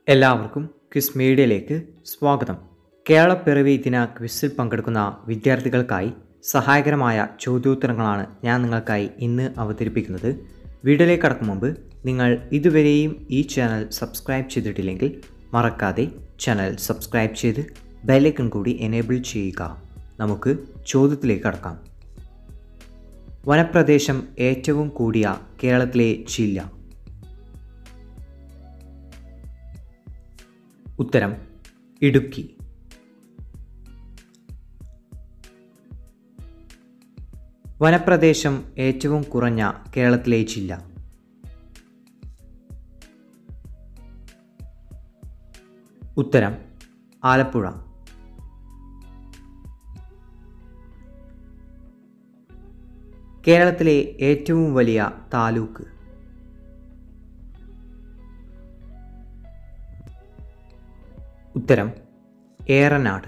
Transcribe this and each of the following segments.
എല്ലാവർക്കും ക്വിസ് മീഡിയയിലേക്ക് സ്വാഗതം കേരളപ്പിറവി ദിന ക്വിസിൽ പങ്കെടുക്കുന്ന വിദ്യാർത്ഥികൾക്കായി സഹായകരമായ ചോദ്യോത്തരങ്ങളാണ് ഞാൻ നിങ്ങൾക്കായി ഇന്ന് അവതരിപ്പിക്കുന്നത് വീഡിയോയിലേക്ക് കടക്കും മുമ്പ് നിങ്ങൾ ഇതുവരെയും ഈ ചാനൽ സബ്സ്ക്രൈബ് ചെയ്തിട്ടില്ലെങ്കിൽ മറക്കാതെ ചാനൽ സബ്സ്ക്രൈബ് ചെയ്ത് ബെല്ലൈക്കൺ കൂടി എനേബിൾ ചെയ്യുക നമുക്ക് ചോദ്യത്തിലേക്ക് കടക്കാം വനപ്രദേശം ഏറ്റവും കൂടിയ കേരളത്തിലെ ജില്ല ഉത്തരം ഇടുക്കി വനപ്രദേശം ഏറ്റവും കുറഞ്ഞ കേരളത്തിലെ ജില്ല ഉത്തരം ആലപ്പുഴ കേരളത്തിലെ ഏറ്റവും വലിയ താലൂക്ക് ഉത്തരം ഏറനാട്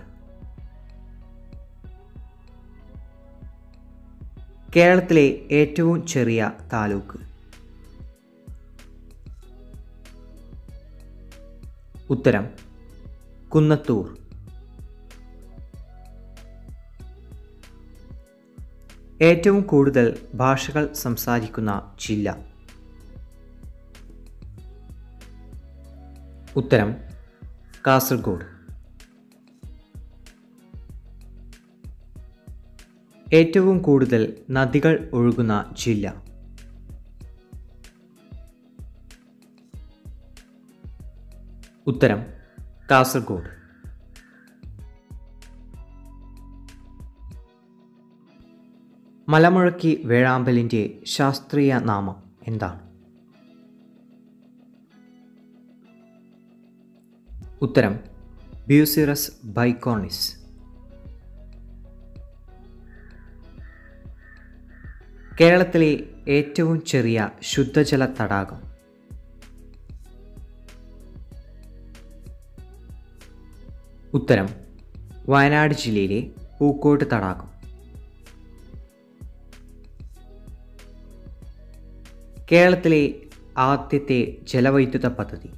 കേരളത്തിലെ ഏറ്റവും ചെറിയ താലൂക്ക് ഉത്തരം കുന്നത്തൂർ ഏറ്റവും കൂടുതൽ ഭാഷകൾ സംസാരിക്കുന്ന ജില്ല ഉത്തരം കാസർഗോഡ് ഏറ്റവും കൂടുതൽ നദികൾ ഒഴുകുന്ന ജില്ല ഉത്തരം കാസർഗോഡ് മലമുഴക്കി വേഴാമ്പലിൻ്റെ ശാസ്ത്രീയ നാമം എന്താണ് ഉത്തരം ബ്യൂസിറസ് ബൈക്കോണിസ് കേരളത്തിലെ ഏറ്റവും ചെറിയ ശുദ്ധജല തടാകം ഉത്തരം വയനാട് ജില്ലയിലെ പൂക്കോട്ട് തടാകം കേരളത്തിലെ ആദ്യത്തെ ജലവൈദ്യുത പദ്ധതി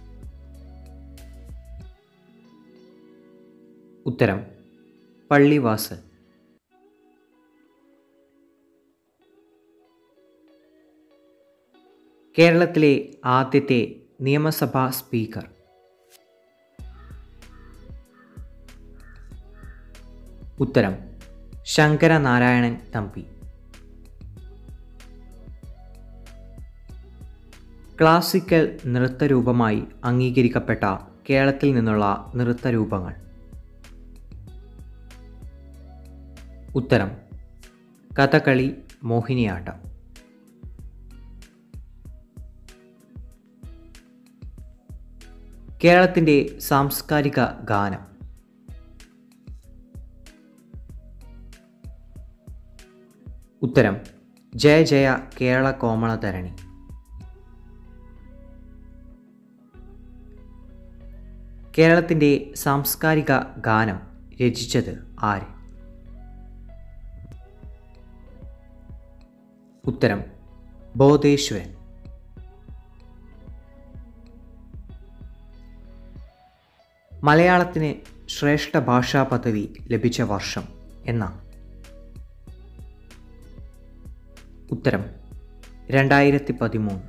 ഉത്തരം പള്ളിവാസൽ കേരളത്തിലെ ആദ്യത്തെ നിയമസഭാ സ്പീക്കർ ഉത്തരം ശങ്കരനാരായണൻ തമ്പി ക്ലാസിക്കൽ നൃത്തരൂപമായി അംഗീകരിക്കപ്പെട്ട കേരളത്തിൽ നിന്നുള്ള നൃത്തരൂപങ്ങൾ ഉത്തരം കഥകളി മോഹിനിയാട്ടം കേരളത്തിൻ്റെ സാംസ്കാരിക ഗാനം ഉത്തരം ജയ ജയ കേരള കോമളധരണി കേരളത്തിൻ്റെ സാംസ്കാരിക ഗാനം രചിച്ചത് ആര് ഉത്തരം ബോധേശ്വരൻ മലയാളത്തിന് ശ്രേഷ്ഠ ഭാഷാ പദവി ലഭിച്ച വർഷം എന്നാണ് ഉത്തരം രണ്ടായിരത്തി പതിമൂന്ന്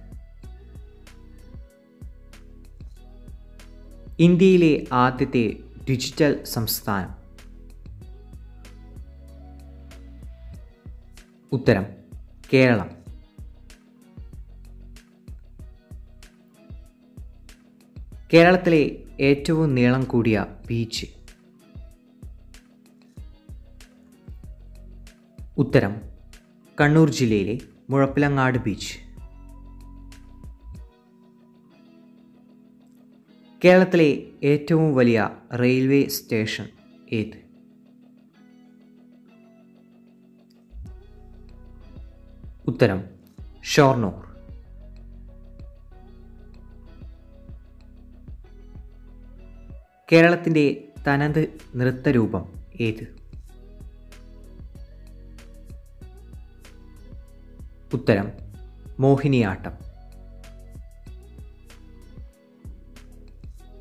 ഇന്ത്യയിലെ ആദ്യത്തെ ഡിജിറ്റൽ സംസ്ഥാനം ഉത്തരം കേരളം കേരളത്തിലെ ഏറ്റവും നീളം കൂടിയ ബീച്ച് ഉത്തരം കണ്ണൂർ ജില്ലയിലെ മുഴപ്പിലങ്ങാട് ബീച്ച് കേരളത്തിലെ ഏറ്റവും വലിയ റെയിൽവേ സ്റ്റേഷൻ ഏത് ഉത്തരം ഷോർണൂർ കേരളത്തിൻ്റെ തനത് നൃത്തരൂപം ഏത് ഉത്തരം മോഹിനിയാട്ടം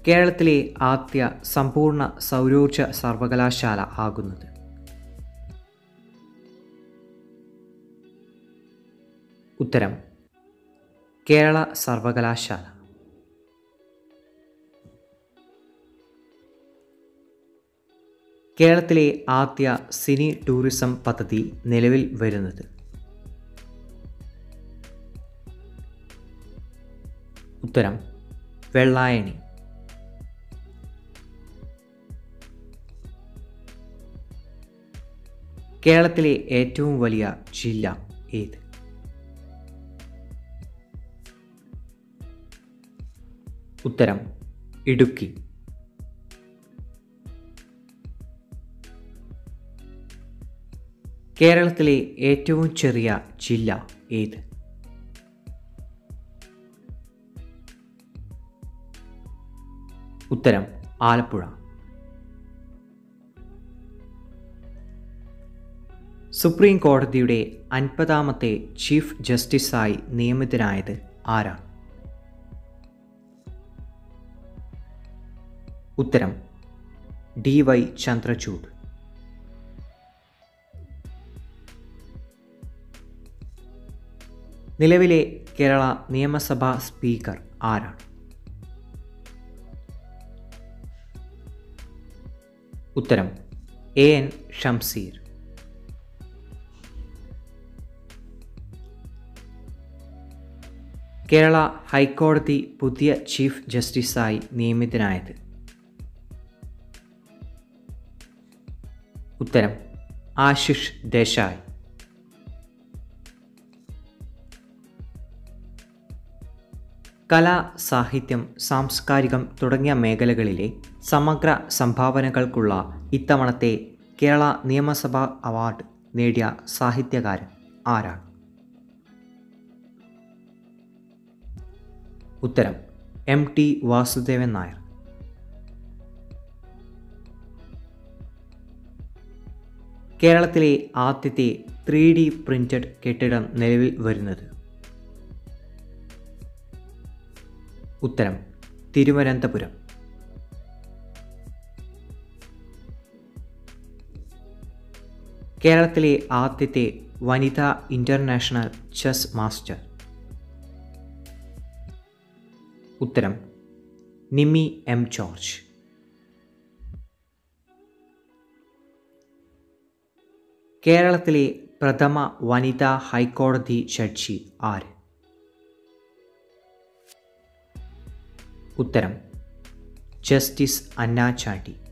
കേരളത്തിലെ ആദ്യ സമ്പൂർണ്ണ സൗരോർജ സർവകലാശാല ആകുന്നത് ഉത്തരം കേരള സർവകലാശാല കേരളത്തിലെ ആദ്യ സിനി ടൂറിസം പദ്ധതി നിലവിൽ വരുന്നത് ഉത്തരം വെള്ളായണി കേരളത്തിലെ ഏറ്റവും വലിയ ജില്ല ഏത് ഉത്തരം ഇടുക്കി കേരളത്തിലെ ഏറ്റവും ചെറിയ ജില്ല ഏത് ഉത്തരം ആലപ്പുഴ സുപ്രീം കോടതിയുടെ അൻപതാമത്തെ ചീഫ് ജസ്റ്റിസായി നിയമിതനായത് ആരാണ് ഉത്തരം ഡി വൈ ചന്ദ്രചൂഡ് നിലവിലെ കേരള നിയമസഭാ സ്പീക്കർ ആരാണ് ഉത്തരം എ എൻ ഷംസീർ കേരള ഹൈക്കോടതി പുതിയ ചീഫ് ജസ്റ്റിസായി നിയമിതനായത് ഉത്തരം ആശിഷ് ദേശായ് കല സാഹിത്യം സാംസ്കാരികം തുടങ്ങിയ മേഖലകളിലെ സമഗ്ര സംഭാവനകൾക്കുള്ള ഇത്തവണത്തെ കേരള നിയമസഭാ അവാർഡ് നേടിയ സാഹിത്യകാരൻ ആരാണ് ഉത്തരം എം ടി വാസുദേവൻ നായർ കേരളത്തിലെ ആദ്യത്തെ ത്രീ ഡി പ്രിന്റഡ് കെട്ടിടം നിലവിൽ വരുന്നത് ഉത്തരം തിരുവനന്തപുരം കേരളത്തിലെ ആദ്യത്തെ വനിതാ ഇൻ്റർനാഷണൽ ചെസ് മാസ്റ്റർ ഉത്തരം നിമി എം ജോർജ് കേരളത്തിലെ പ്രഥമ വനിതാ ഹൈക്കോടതി ജഡ്ജി ആര് ഉത്തരം ജസ്റ്റിസ് അന്ന ചാണ്ടി